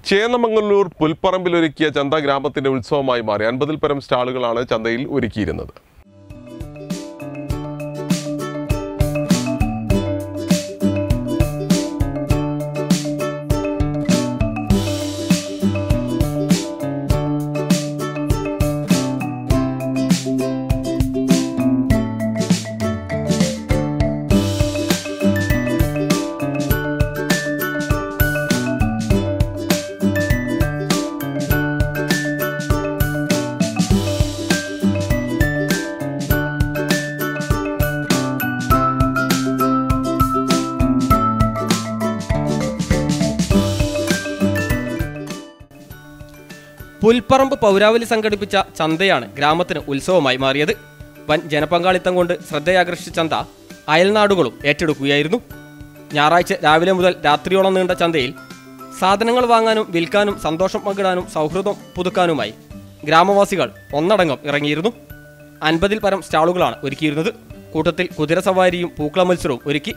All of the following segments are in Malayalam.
ചേന്നമംഗലൂർ പുൽപ്പറമ്പിലൊരുക്കിയ ചന്ത ഗ്രാമത്തിന്റെ ഉത്സവമായി മാറി അൻപതിൽ പരം സ്റ്റാളുകളാണ് ചന്തയിൽ ഒരുക്കിയിരുന്നത് പുൽപ്പറമ്പ് പൗരാവലി സംഘടിപ്പിച്ച ചന്തയാണ് ഗ്രാമത്തിന് ഉത്സവമായി മാറിയത് വൻ ജനപങ്കാളിത്തം കൊണ്ട് ശ്രദ്ധയാകർഷിച്ച ചന്ത അയൽനാടുകളും ഏറ്റെടുക്കുകയായിരുന്നു ഞായറാഴ്ച രാവിലെ മുതൽ രാത്രിയോളം നീണ്ട ചന്തയിൽ സാധനങ്ങൾ വാങ്ങാനും വിൽക്കാനും സന്തോഷം പങ്കിടാനും സൗഹൃദം പുതുക്കാനുമായി ഗ്രാമവാസികൾ ഒന്നടങ്കം ഇറങ്ങിയിരുന്നു അൻപതിൽ പരം സ്റ്റാളുകളാണ് ഒരുക്കിയിരുന്നത് കൂട്ടത്തിൽ കുതിരസവാരിയും പൂക്കള മത്സരവും ഒരുക്കി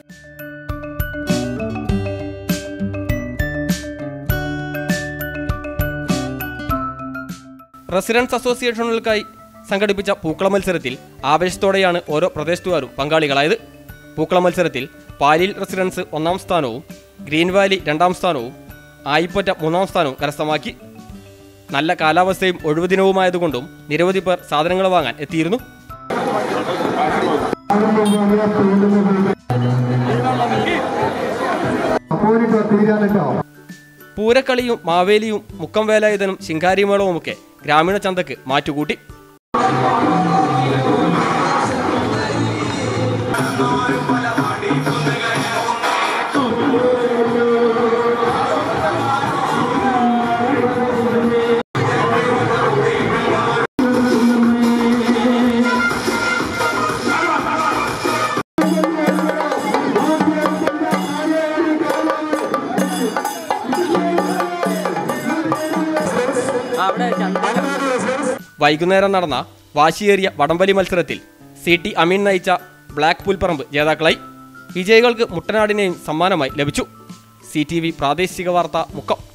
റെസിഡൻസ് അസോസിയേഷനുകൾക്കായി സംഘടിപ്പിച്ച പൂക്കള മത്സരത്തിൽ ആവേശത്തോടെയാണ് ഓരോ പ്രദേശത്തുകാരും പങ്കാളികളായത് പൂക്കള മത്സരത്തിൽ പാലിൽ റെസിഡൻസ് ഒന്നാം സ്ഥാനവും ഗ്രീൻ വാലി രണ്ടാം സ്ഥാനവും ആയിപ്പൊറ്റ മൂന്നാം സ്ഥാനവും കരസ്ഥമാക്കി നല്ല കാലാവസ്ഥയും ഒഴിവുദിനവുമായതുകൊണ്ടും നിരവധി പേർ സാധനങ്ങൾ വാങ്ങാൻ എത്തിയിരുന്നു പൂരക്കളിയും മാവേലിയും മുക്കം വേലായുധനും ശിങ്കാരിമേളവുമൊക്കെ ഗ്രാമീണ ചന്തക്ക് മാറ്റുകൂട്ടി വൈകുന്നേരം നടന്ന വാശിയേറിയ വടംവലി മത്സരത്തിൽ സി ടി അമീൻ നയിച്ച ബ്ലാക്ക് പുൽപ്പറമ്പ് ജേതാക്കളായി വിജയികൾക്ക് മുട്ടനാടിനെയും സമ്മാനമായി ലഭിച്ചു സി ടി വി പ്രാദേശിക വാർത്ത മുക്കം